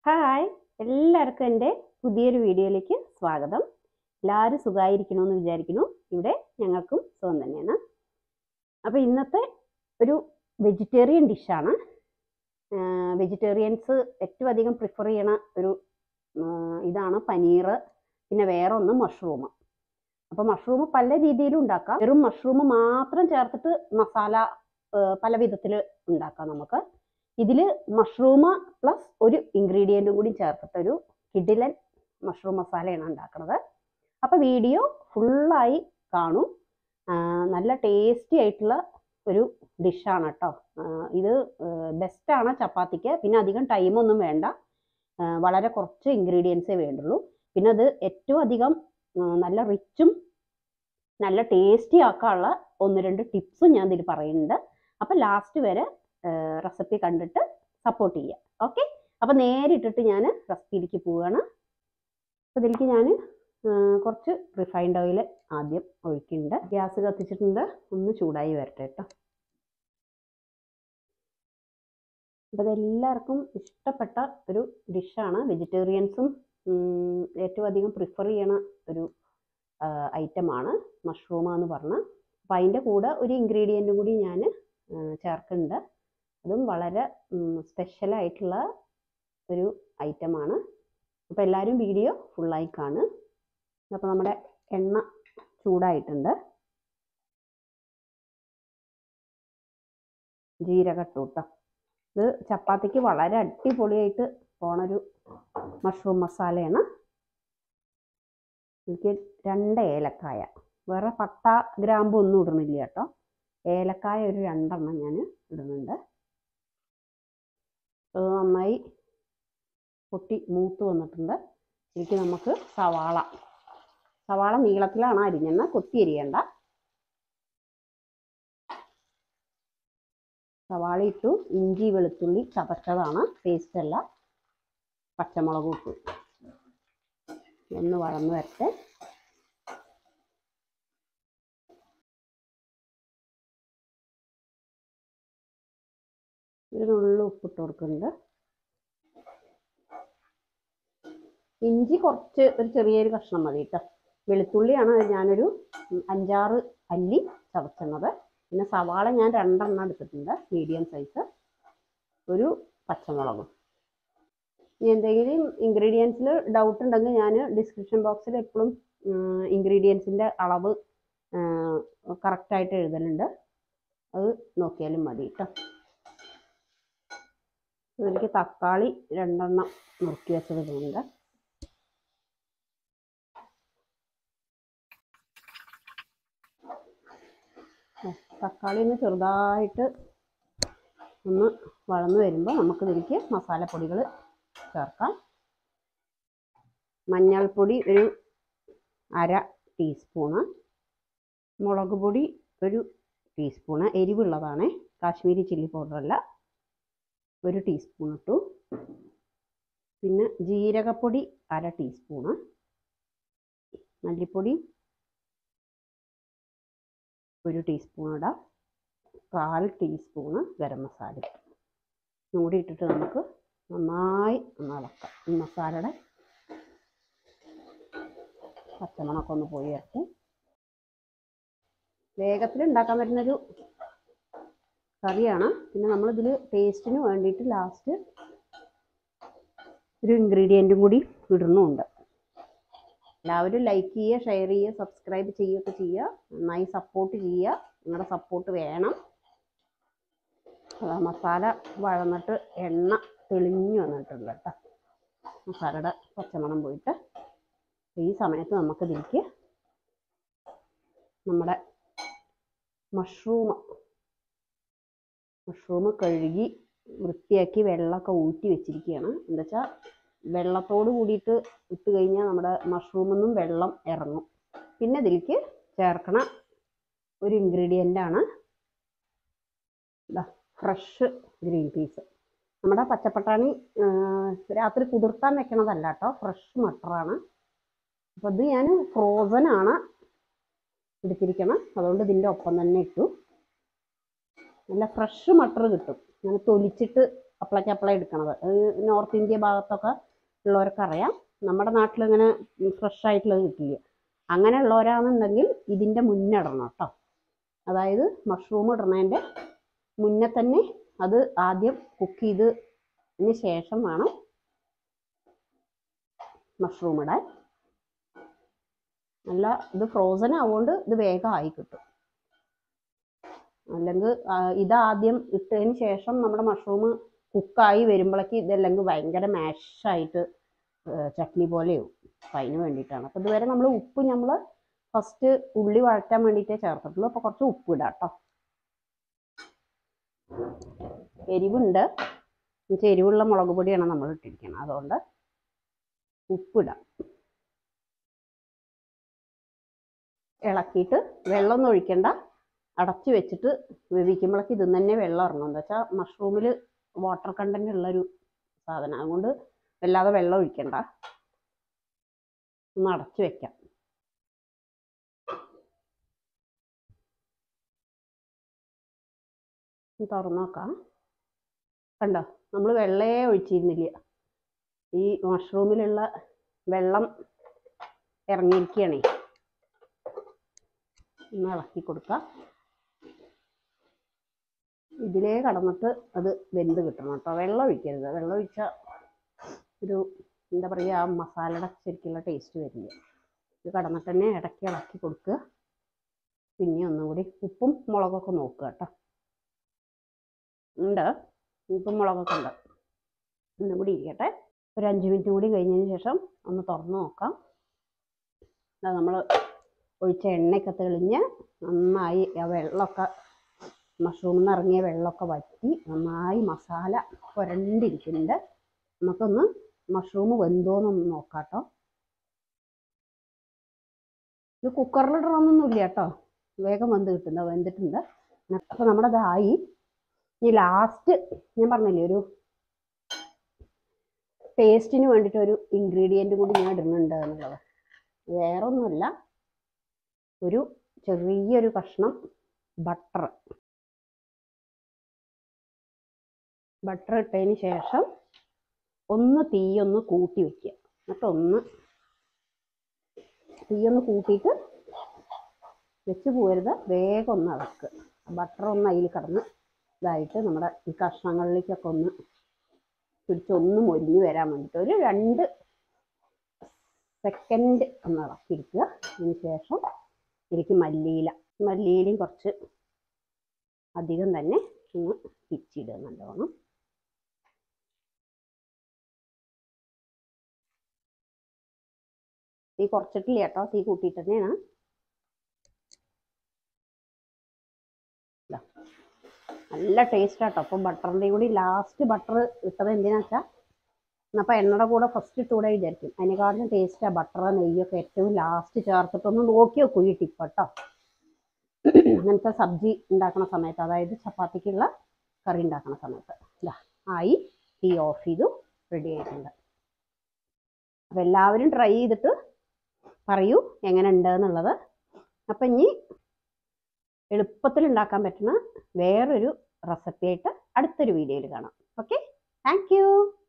hi എല്ലാവർക്കും എൻ്റെ പുതിയൊരു വീഡിയോയിലേക്ക് സ്വാഗതം എല്ലാവരും സുഖമായിരിക്കണമെന്ന് വിചാരിക്കുന്നു ഇവിടെ ഞങ്ങൾക്കും സുഖം തന്നെയാണ് അപ്പോൾ ഇന്നത്തെ ഒരു വെജിറ്റേറിയൻ ഡിഷാണ് വെജിറ്റേറിയൻസ് ഏറ്റവും അധികം പ്രിഫർ ചെയ്യണ ഒരു ആ, ഇതാണ് പനീർ പിന്നെ വേറെ ഒന്ന് മഷ്റൂം അപ്പോൾ മഷ്റൂം പല രീതിയിലും ഉണ്ടാക്കാം വെറും മഷ്റൂം മാത്രം ചേർത്തിട്ട് മസാല ആ, പല വിധത്തിൽ ഉണ്ടാക്കാം നമുക്ക് ഇതിൽ മഷ്റൂം പ്ലസ് ഒരു ഇൻഗ്രീഡിയൻറ്റും കൂടി ചേർത്തിട്ടൊരു കിഡിലൻ മഷ്റൂം മസാലയാണ് ഉണ്ടാക്കുന്നത് അപ്പോൾ വീഡിയോ ഫുള്ളായി കാണും ആ, നല്ല ടേസ്റ്റി ആയിട്ടുള്ള ഒരു ഡിഷാണ് കേട്ടോ ഇത് ബെസ്റ്റാണ് ചപ്പാത്തിക്ക് പിന്നെ അധികം ടൈമൊന്നും വേണ്ട ആ, വളരെ കുറച്ച് ഇൻഗ്രീഡിയൻസേ വേണ്ടുള്ളൂ പിന്നെ അത് ഏറ്റവും അധികം ആ, നല്ല റിച്ചും നല്ല ടേസ്റ്റി ആക്കാനുള്ള ഒന്ന് രണ്ട് ടിപ്സും ഞാൻ ഇതിൽ പറയുന്നുണ്ട് അപ്പം ലാസ്റ്റ് വരെ റെസിപ്പി കണ്ടിട്ട് സപ്പോർട്ട് ചെയ്യുക ഓക്കെ അപ്പം നേരിട്ടിട്ട് ഞാൻ റെസിപ്പിയിലേക്ക് പോവുകയാണ് അപ്പോൾ ഇതിലേക്ക് ഞാൻ കുറച്ച് റിഫൈൻഡ് ഓയിൽ ആദ്യം ഒഴിക്കുന്നുണ്ട് ഗ്യാസ് കത്തിച്ചിട്ടുണ്ട് ഒന്ന് ചൂടായി വരട്ടെ കേട്ടോ അപ്പോൾ ഇതെല്ലാവർക്കും ഇഷ്ടപ്പെട്ട ഒരു ഡിഷാണ് വെജിറ്റേറിയൻസും ഏറ്റവും അധികം പ്രിഫർ ചെയ്യണ ഒരു ഐറ്റമാണ് മഷ്റൂം എന്ന് പറഞ്ഞ അപ്പോൾ അതിൻ്റെ കൂടെ ഒരു ഇൻഗ്രീഡിയൻറ്റും കൂടി ഞാൻ ചേർക്കുന്നുണ്ട് അതും വളരെ സ്പെഷ്യലായിട്ടുള്ള ഒരു ഐറ്റമാണ് അപ്പോൾ എല്ലാവരും വീഡിയോ ഫുള്ളായി കാണും അപ്പോൾ നമ്മുടെ എണ്ണ ചൂടായിട്ടുണ്ട് ജീരകട്ടു കേട്ടോ ഇത് ചപ്പാത്തിക്ക് വളരെ അടിപൊളിയായിട്ട് പോണൊരു മഷ്റൂം മസാലയാണ് എനിക്ക് രണ്ട് ഏലക്കായ വേറെ പട്ട ഗ്രാമ്പു ഒന്നും ഇടണില്ല കേട്ടോ ഏലക്കായ ഒരു രണ്ടെണ്ണം ഞാൻ ഇടുന്നുണ്ട് അത് നന്നായി പൊട്ടി മൂത്ത് വന്നിട്ടുണ്ട് ഇതിലേക്ക് നമുക്ക് സവാള സവാള നീളത്തിലാണ് അരിഞ്ഞെന്ന് കൊത്തി അരിയണ്ട സവാള ഇട്ടു ഇഞ്ചി വെളുത്തുള്ളി ചതച്ചതാണ് പേസ്റ്റ് അല്ല പച്ചമുളക് ഇട്ടു ഒന്ന് വളർന്നു വരട്ടെ ഒരു നുള്ളു ഉപ്പിട്ട് കൊടുക്കുന്നുണ്ട് ഇഞ്ചി കുറച്ച് ഒരു ചെറിയൊരു കഷ്ണം മതി കേട്ടോ വെളുത്തുള്ളിയാണ് ഞാനൊരു അഞ്ചാറ് അല്ലി ചതച്ചത് പിന്നെ സവാള ഞാൻ രണ്ടെണ്ണം എടുത്തിട്ടുണ്ട് മീഡിയം സൈസ് ഒരു പച്ചമുളകും ഇനി എന്തെങ്കിലും ഇൻഗ്രീഡിയൻസിൽ ഡൗട്ട് ഉണ്ടെങ്കിൽ ഞാൻ ഡിസ്ക്രിപ്ഷൻ ബോക്സിൽ എപ്പോഴും ഇൻഗ്രീഡിയൻസിൻ്റെ അളവ് കറക്റ്റായിട്ട് എഴുതലുണ്ട് അത് നോക്കിയാലും മതി കേട്ടോ ഇതിലേക്ക് തക്കാളി രണ്ടെണ്ണം നുറുക്കി വെച്ചത് ഇടുന്നുണ്ട് തക്കാളി ഒന്ന് ചെറുതായിട്ട് ഒന്ന് വളർന്നു വരുമ്പോൾ നമുക്ക് ഇതിലേക്ക് മസാലപ്പൊടികൾ ചേർക്കാം മഞ്ഞൾപ്പൊടി ഒരു അര ടീസ്പൂണ് മുളക് പൊടി ഒരു ടീസ്പൂണ് എരിവുള്ളതാണ് കാശ്മീരി ചില്ലി പൗഡറല്ല ഒരു ടീസ്പൂൺ ഇട്ടു പിന്നെ ജീരകപ്പൊടി അര ടീസ്പൂണ് മല്ലിപ്പൊടി ഒരു ടീസ്പൂൺ ഇടാം കാൽ ടീസ്പൂണ് ഗരം മസാല കൂടി ഇട്ടിട്ട് നമുക്ക് നന്നായി ഒന്ന് ഇളക്കാം ഈ മസാലയുടെ പച്ചമണമൊക്കെ ഒന്ന് പോയി വരട്ടെ വേഗത്തിൽ ഉണ്ടാക്കാൻ പറ്റുന്നൊരു കറിയാണ് പിന്നെ നമ്മളിതിൽ ടേസ്റ്റിന് വേണ്ടിയിട്ട് ലാസ്റ്റ് ഒരു ഇൻഗ്രീഡിയൻറ്റും കൂടി ഇടുന്നുമുണ്ട് എല്ലാവരും ലൈക്ക് ചെയ്യുക ഷെയർ ചെയ്യുക സബ്സ്ക്രൈബ് ചെയ്യുകയൊക്കെ ചെയ്യുക നന്നായി സപ്പോർട്ട് ചെയ്യുക നിങ്ങളുടെ സപ്പോർട്ട് വേണം മസാല വഴന്നിട്ട് എണ്ണ തെളിഞ്ഞു വന്നിട്ടുണ്ട് കേട്ടോ മസാലയുടെ പച്ചമണം പോയിട്ട് ഈ സമയത്ത് നമുക്കിതിലേക്ക് നമ്മുടെ മഷ്റൂം മഷ്റൂം കഴുകി വൃത്തിയാക്കി വെള്ളമൊക്കെ ഊറ്റി വെച്ചിരിക്കുകയാണ് എന്താ വെച്ചാൽ വെള്ളത്തോട് കൂടിയിട്ട് ഇട്ട് കഴിഞ്ഞാൽ നമ്മുടെ മഷ്റൂമിൽ നിന്നും വെള്ളം ഇറങ്ങും പിന്നെ ഇതിലേക്ക് ചേർക്കണ ഒരു ഇൻഗ്രീഡിയൻ്റ് ആണ് ഇതാ ഫ്രഷ് ഗ്രീൻ പീസ് നമ്മുടെ പച്ചപ്പട്ടാണി രാത്രി കുതിർത്താൻ വെക്കണതല്ല കേട്ടോ ഫ്രഷ് മട്ടറാണ് അപ്പോൾ ഇത് ഞാൻ ഫ്രോസൺ ആണ് എടുത്തിരിക്കണം അതുകൊണ്ട് ഇതിൻ്റെ ഒപ്പം തന്നെ ഇട്ടു നല്ല ഫ്രഷ് മട്ടർ കിട്ടും അങ്ങനെ തൊലിച്ചിട്ട് അപ്പളയ്ക്ക് അപ്പളെ എടുക്കണത് അത് നോർത്ത് ഇന്ത്യ ഭാഗത്തൊക്കെ ഉള്ളവർക്ക് അറിയാം നമ്മുടെ നാട്ടിൽ ഇങ്ങനെ ഫ്രഷ് ആയിട്ടുള്ളത് കിട്ടില്ല അങ്ങനെ ഉള്ളവരാണെന്നുണ്ടെങ്കിൽ ഇതിൻ്റെ മുന്നേ ഇടണം കേട്ടോ അതായത് മഷ്റൂം ഇടണതിൻ്റെ മുന്നേ തന്നെ അത് ആദ്യം കുക്ക് ചെയ്തതിന് ശേഷം വേണം മഷ്റൂം ഇടാൻ നല്ല ഇത് ഫ്രോസൺ ആവുകൊണ്ട് ഇത് വേഗം ആയി കിട്ടും അല്ലെങ്കിൽ ഇതാദ്യം ഇട്ടതിന് ശേഷം നമ്മുടെ മഷ്റൂം കുക്കായി വരുമ്പോഴേക്ക് ഇതല്ലെങ്കിൽ ഭയങ്കര മാഷായിട്ട് ചട്നി പോലെയാവും അപ്പം അതിന് വേണ്ടിയിട്ടാണ് അപ്പോൾ ഇതുവരെ നമ്മൾ ഉപ്പ് നമ്മൾ ഫസ്റ്റ് ഉള്ളി വഴറ്റാൻ വേണ്ടിയിട്ടേ ചേർത്തിട്ടുള്ളൂ അപ്പോൾ കുറച്ച് ഉപ്പ് ഇടാം കേട്ടോ എരിവുണ്ട് എന്നുവെച്ചാൽ എരിവുള്ള മുളക് പൊടിയാണ് നമ്മൾ ഇട്ടിരിക്കുന്നത് അതുകൊണ്ട് ഉപ്പിടാം ഇളക്കിയിട്ട് വെള്ളമൊന്നും ഒഴിക്കണ്ട അടച്ചു വെച്ചിട്ട് വേവിക്കുമ്പോഴേക്ക് ഇതിൽ തന്നെ വെള്ളം ഇറങ്ങും എന്താ വെച്ചാൽ മഷ്റൂമിൽ വാട്ടർ കണ്ടന്റ് ഉള്ളൊരു സാധനം അതുകൊണ്ട് വല്ലാതെ വെള്ളം ഒഴിക്കണ്ട ഒന്ന് അടച്ചു വെക്കാം തുറന്നു നോക്കാം കണ്ടോ നമ്മൾ വെള്ളയെ ഒഴിച്ചിരുന്നില്ല ഈ മഷ്റൂമിലുള്ള വെള്ളം ഇറങ്ങിയിരിക്കുകയാണേ ഒന്ന് ഇളക്കി കൊടുക്കുക ഇതിലേ കടന്നിട്ട് അത് വെന്ത് കിട്ടണം കേട്ടോ വെള്ളം ഒഴിക്കരുത് വെള്ളം ഒഴിച്ചാൽ ഒരു എന്താ പറയുക ആ മസാലയുടെ ശരിക്കുള്ള ടേസ്റ്റ് വരില്ല ഇത് കടന്നിട്ട് തന്നെ ഇടയ്ക്ക് ഇളക്കി കൊടുക്കുക പിന്നെ ഒന്നും കൂടി ഉപ്പും മുളകൊക്കെ നോക്കുക കേട്ടോ ഉണ്ട് ഉപ്പും മുളകൊക്കെ ഉണ്ട് ഒന്നും കൂടി ഇരിക്കട്ടെ ഒരു അഞ്ച് മിനിറ്റ് കൂടി കഴിഞ്ഞതിന് ശേഷം ഒന്ന് തുറന്ന് നോക്കാം നമ്മൾ ഒഴിച്ച എണ്ണയൊക്കെ തെളിഞ്ഞ് നന്നായി ആ വെള്ളമൊക്കെ മഷ്റൂമിൽ നിന്ന് ഇറങ്ങിയ വെള്ളമൊക്കെ വറ്റി നന്നായി മസാല പുരണ്ടിരിക്കുന്നുണ്ട് നമുക്കൊന്ന് മഷ്റൂം വെന്തോന്നൊന്ന് നോക്കാം കേട്ടോ ഇത് കുക്കറിലിടണമെന്നൊന്നുമില്ല കേട്ടോ വേഗം വെന്ത് കിട്ടുന്നത് വെന്തിട്ടുണ്ട് അപ്പോൾ നമ്മുടെ ഇതായി ഇനി ലാസ്റ്റ് ഞാൻ പറഞ്ഞില്ലേ ഒരു ടേസ്റ്റിന് വേണ്ടിയിട്ട് ഒരു ഇൻഗ്രീഡിയൻറ്റ് കൂടി ഞാൻ ഇടുന്നുണ്ട് എന്നുള്ളത് വേറെ ഒന്നുമല്ല ഒരു ചെറിയൊരു കഷ്ണം ബട്ടർ ബട്ടർ ഇട്ടതിന് ശേഷം ഒന്ന് തീയൊന്ന് കൂട്ടി വെക്കുക എന്നിട്ട് ഒന്ന് തീയൊന്ന് കൂട്ടിയിട്ട് വെച്ച് പോരുത് വേഗം ഒന്ന് ഇളക്കുക ബട്ടർ ഒന്ന് അതിൽ കിടന്ന് ഇതായിട്ട് നമ്മുടെ ഈ കഷ്ണങ്ങളിലേക്കൊക്കെ ഒന്ന് പിടിച്ചൊന്ന് മൊരിഞ്ഞ് വരാൻ വേണ്ടിയിട്ട് ഒരു രണ്ട് സെക്കൻഡ് ഒന്ന് ഇളക്കിയിരിക്കുക അതിന് ശേഷം ഇതിലേക്ക് മല്ലിയില മല്ലിയിലയും കുറച്ച് അധികം തന്നെ ഒന്ന് പിച്ചിടുക നല്ലോണം തീ കുറച്ചിട്ടില്ല കേട്ടോ തീ കൂട്ടിയിട്ട് തന്നെയാണ് നല്ല ടേസ്റ്റ് ആട്ടോ അപ്പം ബട്ടറിൻ്റെയും കൂടി ലാസ്റ്റ് ബട്ടർ ഇട്ടത് എന്തിനാ വെച്ചാൽ എന്നപ്പോൾ എണ്ണയുടെ കൂടെ ഫസ്റ്റ് ഇട്ടുകൂടെ വിചാരിക്കും അതിനെക്കാട്ടിലും ടേസ്റ്റാണ് ബട്ടർ നെയ്യൊക്കെ ഏറ്റവും ലാസ്റ്റ് ചേർത്തിട്ടൊന്ന് നോക്കി വെക്കും ഈ ടിപ്പ് കേട്ടോ അങ്ങനത്തെ സബ്ജി ഉണ്ടാക്കുന്ന സമയത്ത് അതായത് ചപ്പാത്തിക്കുള്ള കറി ഉണ്ടാക്കുന്ന സമയത്ത് ഇതാ ആയി തീ ഓഫ് ചെയ്തു റെഡി ആയിട്ടുണ്ട് അപ്പോൾ എല്ലാവരും ട്രൈ ചെയ്തിട്ട് പറയൂ എങ്ങനെ ഉണ്ട് എന്നുള്ളത് അപ്പം ഇനി എളുപ്പത്തിൽ ഉണ്ടാക്കാൻ പറ്റുന്ന വേറൊരു റെസിപ്പി ആയിട്ട് അടുത്തൊരു വീഡിയോയിൽ കാണാം ഓക്കെ താങ്ക്